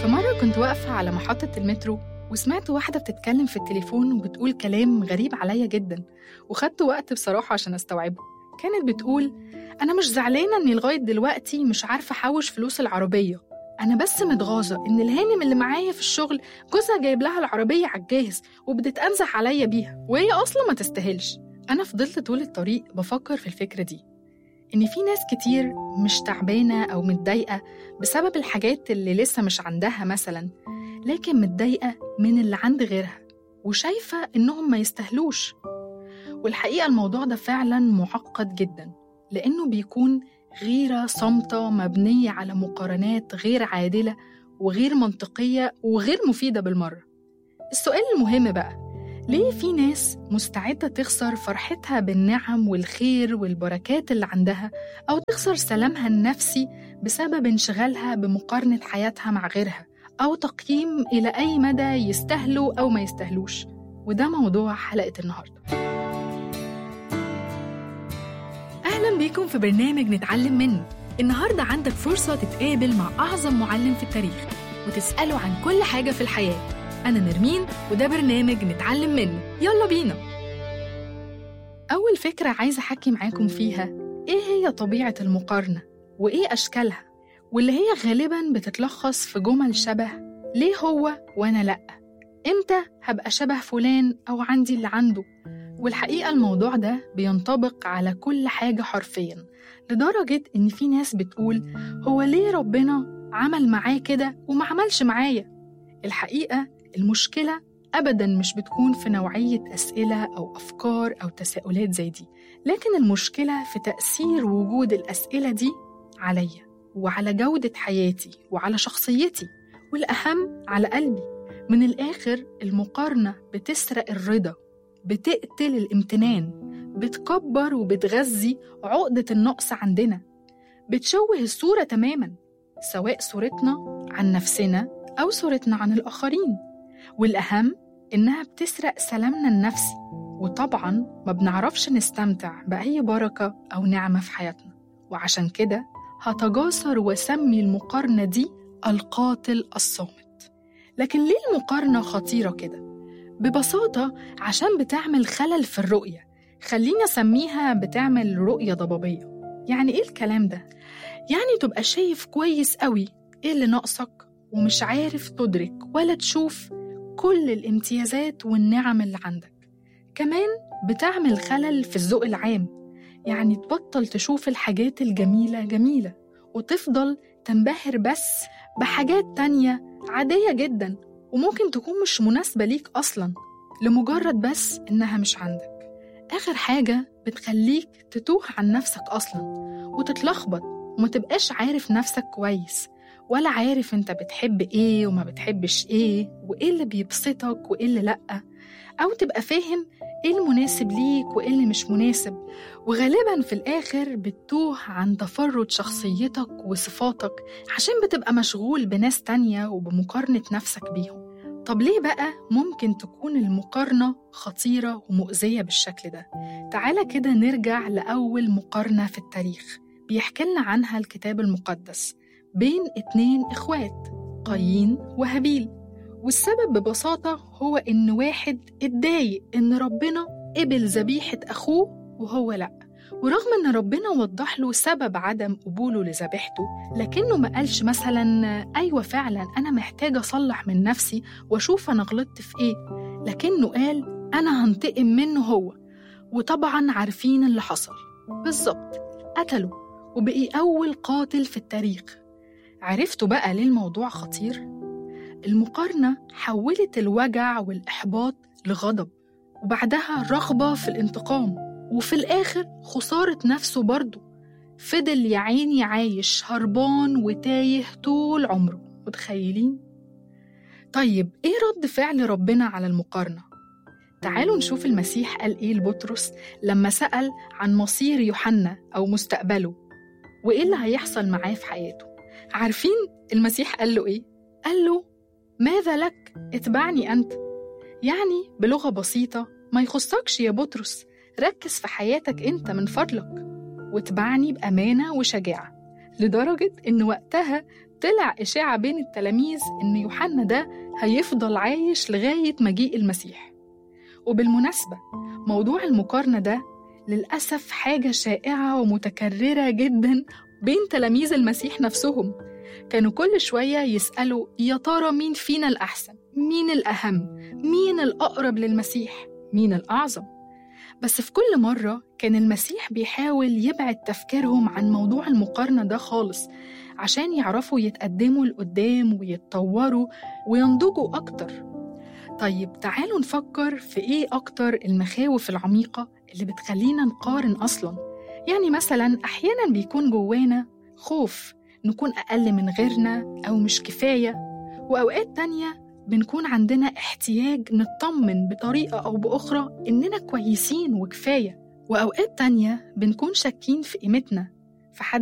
في مرة كنت واقفة على محطة المترو وسمعت واحدة بتتكلم في التليفون وبتقول كلام غريب عليا جدا وخدت وقت بصراحة عشان استوعبه كانت بتقول أنا مش زعلانة إني لغاية دلوقتي مش عارفة أحوش فلوس العربية أنا بس متغاظة إن الهانم اللي معايا في الشغل جوزها جايب لها العربية على الجاهز وبتتأنزح عليا بيها وهي أصلا ما تستاهلش أنا فضلت طول الطريق بفكر في الفكرة دي إن في ناس كتير مش تعبانة أو متضايقة بسبب الحاجات اللي لسه مش عندها مثلا لكن متضايقة من اللي عند غيرها وشايفة إنهم ما يستاهلوش والحقيقة الموضوع ده فعلا معقد جدا لأنه بيكون غيرة صامتة مبنية على مقارنات غير عادلة وغير منطقية وغير مفيدة بالمرة السؤال المهم بقى ليه في ناس مستعدة تخسر فرحتها بالنعم والخير والبركات اللي عندها أو تخسر سلامها النفسي بسبب انشغالها بمقارنة حياتها مع غيرها أو تقييم إلى أي مدى يستاهلوا أو ما يستاهلوش وده موضوع حلقة النهاردة أهلا بيكم في برنامج نتعلم منه النهاردة عندك فرصة تتقابل مع أعظم معلم في التاريخ وتسأله عن كل حاجة في الحياة أنا نرمين وده برنامج نتعلم منه يلا بينا أول فكرة عايزة أحكي معاكم فيها إيه هي طبيعة المقارنة وإيه أشكالها واللي هي غالبا بتتلخص في جمل شبه ليه هو وأنا لأ إمتى هبقى شبه فلان أو عندي اللي عنده والحقيقة الموضوع ده بينطبق على كل حاجة حرفيا لدرجة إن في ناس بتقول هو ليه ربنا عمل معاه كده وما عملش معايا الحقيقة المشكلة أبدا مش بتكون في نوعية أسئلة أو أفكار أو تساؤلات زي دي لكن المشكلة في تأثير وجود الأسئلة دي عليا وعلى جودة حياتي وعلى شخصيتي والأهم على قلبي من الآخر المقارنة بتسرق الرضا بتقتل الامتنان بتكبر وبتغذي عقدة النقص عندنا بتشوه الصورة تماما سواء صورتنا عن نفسنا أو صورتنا عن الآخرين والأهم إنها بتسرق سلامنا النفسي وطبعا ما بنعرفش نستمتع بأي بركة أو نعمة في حياتنا وعشان كده هتجاسر وسمي المقارنة دي القاتل الصامت لكن ليه المقارنة خطيرة كده؟ ببساطة عشان بتعمل خلل في الرؤية خلينا أسميها بتعمل رؤية ضبابية يعني إيه الكلام ده؟ يعني تبقى شايف كويس قوي إيه اللي ناقصك ومش عارف تدرك ولا تشوف كل الامتيازات والنعم اللي عندك كمان بتعمل خلل في الذوق العام يعني تبطل تشوف الحاجات الجميلة جميلة وتفضل تنبهر بس بحاجات تانية عادية جدا وممكن تكون مش مناسبة ليك أصلا لمجرد بس إنها مش عندك آخر حاجة بتخليك تتوه عن نفسك أصلا وتتلخبط وما تبقاش عارف نفسك كويس ولا عارف انت بتحب ايه وما بتحبش ايه وايه اللي بيبسطك وايه اللي لأ أو تبقى فاهم ايه المناسب ليك وايه اللي مش مناسب وغالبا في الآخر بتتوه عن تفرد شخصيتك وصفاتك عشان بتبقى مشغول بناس تانية وبمقارنة نفسك بيهم طب ليه بقى ممكن تكون المقارنة خطيرة ومؤذية بالشكل ده؟ تعالى كده نرجع لأول مقارنة في التاريخ بيحكي لنا عنها الكتاب المقدس بين اتنين إخوات قايين وهابيل والسبب ببساطة هو إن واحد اتضايق إن ربنا قبل ذبيحة أخوه وهو لأ ورغم إن ربنا وضح له سبب عدم قبوله لذبيحته لكنه ما قالش مثلا أيوة فعلا أنا محتاج أصلح من نفسي وأشوف أنا غلطت في إيه لكنه قال أنا هنتقم منه هو وطبعا عارفين اللي حصل بالظبط قتله وبقي أول قاتل في التاريخ عرفتوا بقى ليه الموضوع خطير؟ المقارنة حولت الوجع والإحباط لغضب وبعدها رغبة في الانتقام وفي الآخر خسارة نفسه برضه فضل يا عيني عايش هربان وتايه طول عمره متخيلين؟ طيب إيه رد فعل ربنا على المقارنة؟ تعالوا نشوف المسيح قال إيه لبطرس لما سأل عن مصير يوحنا أو مستقبله وإيه اللي هيحصل معاه في حياته عارفين المسيح قال له إيه؟ قال له ماذا لك؟ اتبعني أنت يعني بلغة بسيطة ما يخصكش يا بطرس ركز في حياتك أنت من فضلك واتبعني بأمانة وشجاعة لدرجة إن وقتها طلع إشاعة بين التلاميذ إن يوحنا ده هيفضل عايش لغاية مجيء المسيح وبالمناسبة موضوع المقارنة ده للأسف حاجة شائعة ومتكررة جدا بين تلاميذ المسيح نفسهم كانوا كل شوية يسألوا يا ترى مين فينا الأحسن مين الأهم مين الأقرب للمسيح مين الأعظم بس في كل مرة كان المسيح بيحاول يبعد تفكيرهم عن موضوع المقارنة ده خالص عشان يعرفوا يتقدموا لقدام ويتطوروا وينضجوا أكتر طيب تعالوا نفكر في إيه أكتر المخاوف العميقة اللي بتخلينا نقارن أصلا يعني مثلا أحيانا بيكون جوانا خوف نكون أقل من غيرنا أو مش كفاية وأوقات تانية بنكون عندنا احتياج نطمن بطريقة أو بأخرى إننا كويسين وكفاية وأوقات تانية بنكون شاكين في قيمتنا في حد